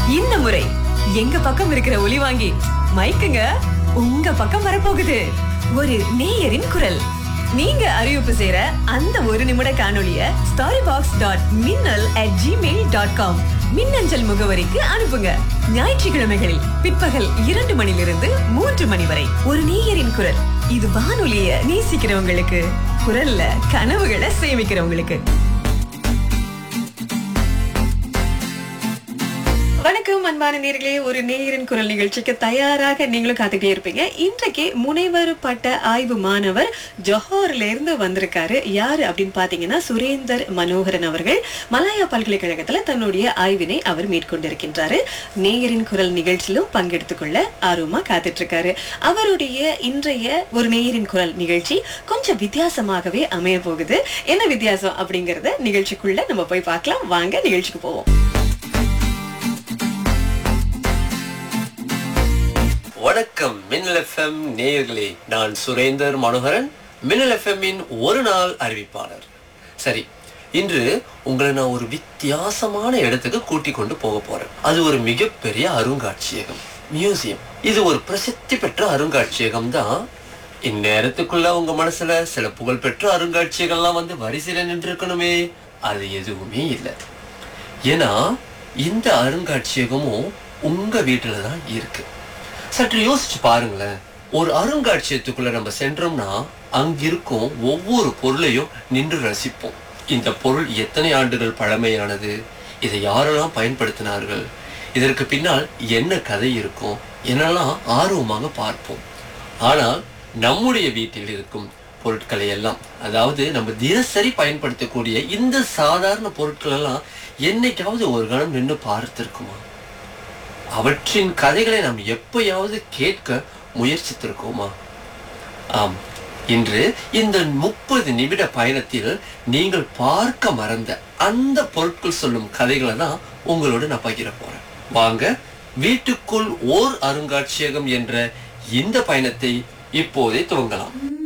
இந்த முறை எங்க பக்கம் இருக்கிற ஒலி வாங்கி மைக்குங்க உங்க பக்கம் வரப்போகுது ஒரு நேயரின் குரல் நீங்க அறிவிப்பு செய்யற அந்த ஒரு நிமிட காணொளிய ஸ்டாரி பாக்ஸ் டாட் மின்னல் அட் ஜிமெயில் டாட் காம் மின்னஞ்சல் முகவரிக்கு அனுப்புங்க ஞாயிற்றுக்கிழமைகளில் பிற்பகல் இரண்டு மணிலிருந்து மூன்று மணி வரை ஒரு நேயரின் குரல் இது வானொலிய நேசிக்கிறவங்களுக்கு குரல்ல கனவுகளை சேமிக்கிறவங்களுக்கு வணக்கம் அன்பான நேர்களே ஒரு நேயரின் குரல் நிகழ்ச்சிக்கு தயாராக நீங்களும் காத்துக்கிட்டே இருப்பீங்க இன்றைக்கு முனைவர் பட்ட ஆய்வு மாணவர் ஜொஹோர்ல இருந்து வந்திருக்காரு யாரு அப்படின்னு பாத்தீங்கன்னா சுரேந்தர் மனோகரன் அவர்கள் மலாயா பல்கலைக்கழகத்துல தன்னுடைய ஆய்வினை அவர் மேற்கொண்டிருக்கின்றாரு நேயரின் குரல் நிகழ்ச்சியிலும் பங்கெடுத்துக் கொள்ள ஆர்வமா காத்துட்டு இருக்காரு அவருடைய இன்றைய ஒரு நேயரின் குரல் நிகழ்ச்சி கொஞ்சம் வித்தியாசமாகவே அமைய போகுது என்ன வித்தியாசம் அப்படிங்கறத நிகழ்ச்சிக்குள்ள நம்ம போய் பார்க்கலாம் வாங்க நிகழ்ச்சிக்கு போவோம் வணக்கம் மின்னல் எஃப்எம் நேயர்களே நான் சுரேந்தர் மனோகரன் மின்னல் எஃப்எம்மின் ஒரு நாள் அறிவிப்பாளர் சரி இன்று உங்களை நான் ஒரு வித்தியாசமான இடத்துக்கு கூட்டிக் கொண்டு போக போறேன் அது ஒரு மிகப்பெரிய அருங்காட்சியகம் மியூசியம் இது ஒரு பிரசித்தி பெற்ற அருங்காட்சியகம் தான் இந்நேரத்துக்குள்ள உங்க மனசுல சில புகழ்பெற்ற அருங்காட்சியகம்லாம் வந்து வரிசையில நின்று இருக்கணுமே அது எதுவுமே இல்லை ஏன்னா இந்த அருங்காட்சியகமும் உங்க வீட்டுல தான் இருக்கு சற்று யோசிச்சு பாருங்களேன் ஒரு அருங்காட்சியகத்துக்குள்ள நம்ம சென்றோம்னா அங்கிருக்கும் ஒவ்வொரு பொருளையும் நின்று ரசிப்போம் இந்த பொருள் எத்தனை ஆண்டுகள் பழமையானது இதை யாரெல்லாம் பயன்படுத்தினார்கள் இதற்கு பின்னால் என்ன கதை இருக்கும் என்னெல்லாம் ஆர்வமாக பார்ப்போம் ஆனால் நம்முடைய வீட்டில் இருக்கும் பொருட்களை எல்லாம் அதாவது நம்ம தினசரி பயன்படுத்தக்கூடிய இந்த சாதாரண பொருட்கள் எல்லாம் என்னைக்காவது ஒரு கணம் நின்று பார்த்திருக்குமா அவற்றின் கதைகளை நாம் எப்பயாவது கேட்க முயற்சித்திருக்கோமா ஆம் இன்று இந்த முப்பது நிமிட பயணத்தில் நீங்கள் பார்க்க மறந்த அந்த பொருட்கள் சொல்லும் கதைகளை தான் உங்களோட நான் பகிர போறேன் வாங்க வீட்டுக்குள் ஓர் அருங்காட்சியகம் என்ற இந்த பயணத்தை இப்போதே துவங்கலாம்